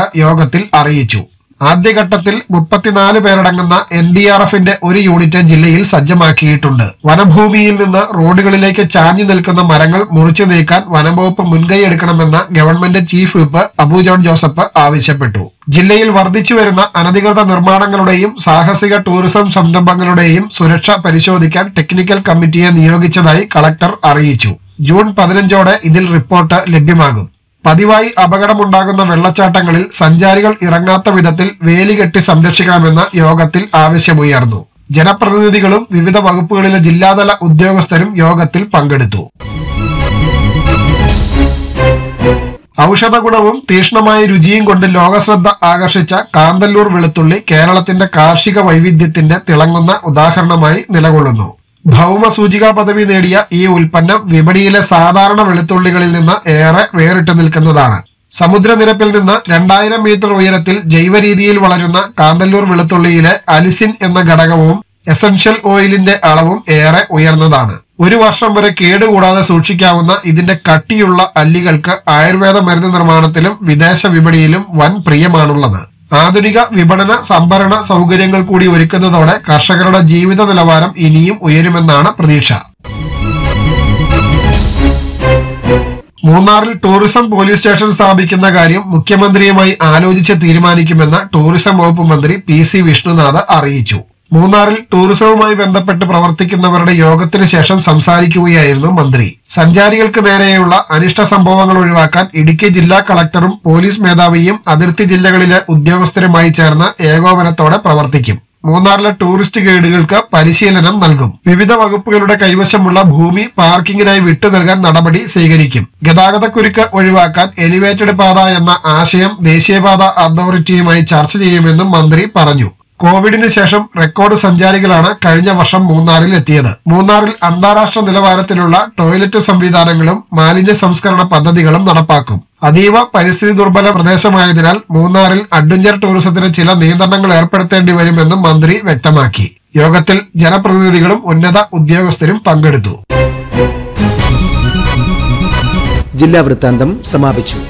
യോഗത്തിൽ അറിയിച്ചു ആദ്യഘട്ടത്തിൽ മുപ്പത്തിനാല് പേരടങ്ങുന്ന എൻ ഡി ആർ എഫിന്റെ ഒരു യൂണിറ്റ് ജില്ലയിൽ സജ്ജമാക്കിയിട്ടുണ്ട് വനഭൂമിയിൽ നിന്ന് റോഡുകളിലേക്ക് ചാഞ്ഞു നിൽക്കുന്ന മരങ്ങൾ മുറിച്ചു നീക്കാൻ വനംവകുപ്പ് മുൻകൈയെടുക്കണമെന്ന government chief whip Abu John Joseph ആവശ്യപ്പെട്ടു ജില്ലയിൽ വർദ്ധിച്ചു വരുന്ന അനധികൃത നിർമ്മാണങ്ങളുടെയും സാഹസിക ടൂറിസം സംരംഭങ്ങളുടെയും സുരക്ഷ പരിശോധിക്കാൻ ടെക്നിക്കൽ കമ്മിറ്റിയെ നിയോഗിച്ചതായി കളക്ടർ അറിയിച്ചു ജൂൺ പതിനഞ്ചോടെ ഇതിൽ റിപ്പോർട്ട് ലഭ്യമാകും പതിവായി അപകടമുണ്ടാകുന്ന വെള്ളച്ചാട്ടങ്ങളിൽ സഞ്ചാരികൾ ഇറങ്ങാത്ത വിധത്തിൽ വേലി കെട്ടി സംരക്ഷിക്കണമെന്ന യോഗത്തിൽ ആവശ്യമുയർന്നു ജനപ്രതിനിധികളും വിവിധ വകുപ്പുകളിലെ ജില്ലാതല ഉദ്യോഗസ്ഥരും യോഗത്തിൽ പങ്കെടുത്തു ഔഷധ ഗുണവും തീക്ഷ്ണമായ രുചിയും കൊണ്ട് ലോകശ്രദ്ധ ആകർഷിച്ച കാന്തല്ലൂർ വെളുത്തുള്ളി കേരളത്തിന്റെ കാർഷിക വൈവിധ്യത്തിന്റെ തിളങ്ങുന്ന ഉദാഹരണമായി നിലകൊള്ളുന്നു ഭൗമ സൂചികാ പദവി നേടിയ ഈ ഉൽപ്പന്നം വിപണിയിലെ സാധാരണ വെളുത്തുള്ളികളിൽ നിന്ന് ഏറെ വേറിട്ട് നിൽക്കുന്നതാണ് സമുദ്രനിരപ്പിൽ നിന്ന് രണ്ടായിരം മീറ്റർ ഉയരത്തിൽ ജൈവ രീതിയിൽ വളരുന്ന കാന്തല്ലൂർ വെളുത്തുള്ളിയിലെ അലിസിൻ എന്ന ഘടകവും എസൻഷ്യൽ ഓയിലിന്റെ അളവും ഏറെ ഉയർന്നതാണ് ഒരു വർഷം വരെ കേടുകൂടാതെ സൂക്ഷിക്കാവുന്ന ഇതിന്റെ കട്ടിയുള്ള അല്ലികൾക്ക് ആയുർവേദ മരുന്ന് നിർമ്മാണത്തിലും വിദേശ വിപണിയിലും വൻ പ്രിയമാണുള്ളത് ആധുനിക വിപണന സംഭരണ സൗകര്യങ്ങൾ കൂടി ഒരുക്കുന്നതോടെ കർഷകരുടെ ജീവിത നിലവാരം ഇനിയും ഉയരുമെന്നാണ് പ്രതീക്ഷ മൂന്നാറിൽ ടൂറിസം പോലീസ് സ്റ്റേഷൻ സ്ഥാപിക്കുന്ന കാര്യം മുഖ്യമന്ത്രിയുമായി ആലോചിച്ച് തീരുമാനിക്കുമെന്ന് ടൂറിസം വകുപ്പ് മന്ത്രി പി സി വിഷ്ണുനാഥ് അറിയിച്ചു മൂന്നാറിൽ ടൂറിസവുമായി ബന്ധപ്പെട്ട് പ്രവർത്തിക്കുന്നവരുടെ യോഗത്തിന് ശേഷം സംസാരിക്കുകയായിരുന്നു മന്ത്രി സഞ്ചാരികൾക്ക് നേരെയുള്ള അനിഷ്ട സംഭവങ്ങൾ ഒഴിവാക്കാൻ ഇടുക്കി ജില്ലാ കളക്ടറും പോലീസ് മേധാവിയും അതിർത്തി ജില്ലകളിലെ ഉദ്യോഗസ്ഥരുമായി ചേർന്ന് ഏകോപനത്തോടെ പ്രവർത്തിക്കും മൂന്നാറിലെ ടൂറിസ്റ്റ് ഗൈഡുകൾക്ക് പരിശീലനം നൽകും വിവിധ വകുപ്പുകളുടെ കൈവശമുള്ള ഭൂമി പാർക്കിങ്ങിനായി വിട്ടു നൽകാൻ നടപടി സ്വീകരിക്കും ഗതാഗതക്കുരുക്ക് ഒഴിവാക്കാൻ എലിവേറ്റഡ് പാത എന്ന ആശയം ദേശീയപാത അതോറിറ്റിയുമായി ചർച്ച ചെയ്യുമെന്നും മന്ത്രി പറഞ്ഞു കോവിഡിന് ശേഷം റെക്കോർഡ് സഞ്ചാരികളാണ് കഴിഞ്ഞ വർഷം മൂന്നാറിൽ എത്തിയത് മൂന്നാറിൽ അന്താരാഷ്ട്ര നിലവാരത്തിലുള്ള ടോയ്ലറ്റ് സംവിധാനങ്ങളും മാലിന്യ സംസ്കരണ പദ്ധതികളും നടപ്പാക്കും അതീവ പരിസ്ഥിതി ദുർബല പ്രദേശമായതിനാൽ മൂന്നാറിൽ അഡ്വഞ്ചർ ടൂറിസത്തിന് ചില നിയന്ത്രണങ്ങൾ ഏർപ്പെടുത്തേണ്ടി വരുമെന്നും മന്ത്രി വ്യക്തമാക്കി യോഗത്തിൽ ജനപ്രതിനിധികളും ഉന്നത ഉദ്യോഗസ്ഥരും പങ്കെടുത്തു ജില്ലാ വൃത്താന്തം സമാപിച്ചു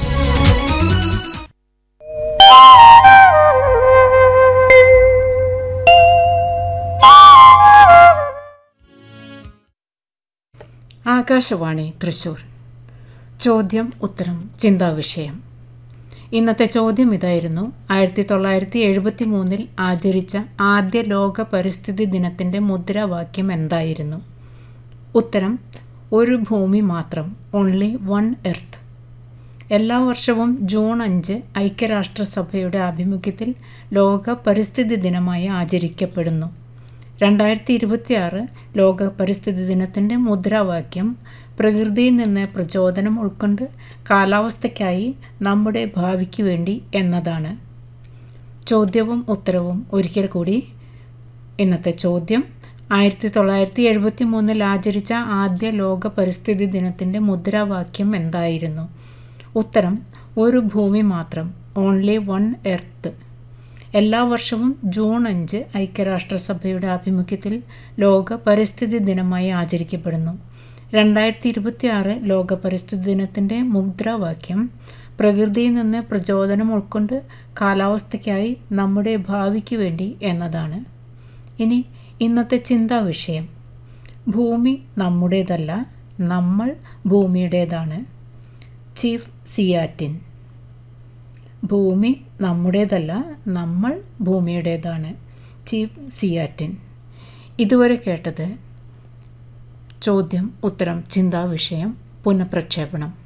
ആകാശവാണി തൃശൂർ ചോദ്യം ഉത്തരം ചിന്താവിഷയം ഇന്നത്തെ ചോദ്യം ഇതായിരുന്നു ആയിരത്തി തൊള്ളായിരത്തി എഴുപത്തി മൂന്നിൽ ആചരിച്ച ആദ്യ ലോക പരിസ്ഥിതി ദിനത്തിൻ്റെ മുദ്രാവാക്യം എന്തായിരുന്നു ഉത്തരം ഒരു ഭൂമി മാത്രം ഓൺലി വൺ എർത്ത് എല്ലാ വർഷവും ജൂൺ അഞ്ച് ഐക്യരാഷ്ട്രസഭയുടെ ആഭിമുഖ്യത്തിൽ ലോക പരിസ്ഥിതി ദിനമായി ആചരിക്കപ്പെടുന്നു രണ്ടായിരത്തി ഇരുപത്തിയാറ് ലോക പരിസ്ഥിതി ദിനത്തിൻ്റെ മുദ്രാവാക്യം പ്രകൃതിയിൽ നിന്ന് പ്രചോദനം ഉൾക്കൊണ്ട് കാലാവസ്ഥയ്ക്കായി നമ്മുടെ ഭാവിക്ക് വേണ്ടി എന്നതാണ് ചോദ്യവും ഉത്തരവും ഒരിക്കൽ കൂടി ഇന്നത്തെ ചോദ്യം ആയിരത്തി തൊള്ളായിരത്തി എഴുപത്തി മൂന്നിൽ ആചരിച്ച ആദ്യ ലോക പരിസ്ഥിതി ദിനത്തിൻ്റെ മുദ്രാവാക്യം എന്തായിരുന്നു ഉത്തരം ഒരു ഭൂമി മാത്രം ഓൺലി വൺ എർത്ത് എല്ലാ വർഷവും ജൂൺ അഞ്ച് ഐക്യരാഷ്ട്രസഭയുടെ ആഭിമുഖ്യത്തിൽ ലോക പരിസ്ഥിതി ദിനമായി ആചരിക്കപ്പെടുന്നു രണ്ടായിരത്തി ഇരുപത്തി ആറ് ലോക പരിസ്ഥിതി ദിനത്തിൻ്റെ മുദ്രാവാക്യം പ്രകൃതിയിൽ നിന്ന് പ്രചോദനം ഉൾക്കൊണ്ട് കാലാവസ്ഥയ്ക്കായി നമ്മുടെ ഭാവിക്ക് വേണ്ടി എന്നതാണ് ഇനി ഇന്നത്തെ ചിന്താ വിഷയം ഭൂമി നമ്മുടേതല്ല നമ്മൾ ഭൂമിയുടേതാണ് ചീഫ് സിയാറ്റിൻ ഭൂമി നമ്മുടേതല്ല നമ്മൾ ഭൂമിയുടേതാണ് ചീഫ് സിയാറ്റിൻ ഇതുവരെ കേട്ടത് ചോദ്യം ഉത്തരം ചിന്താ വിഷയം പുനഃപ്രക്ഷേപണം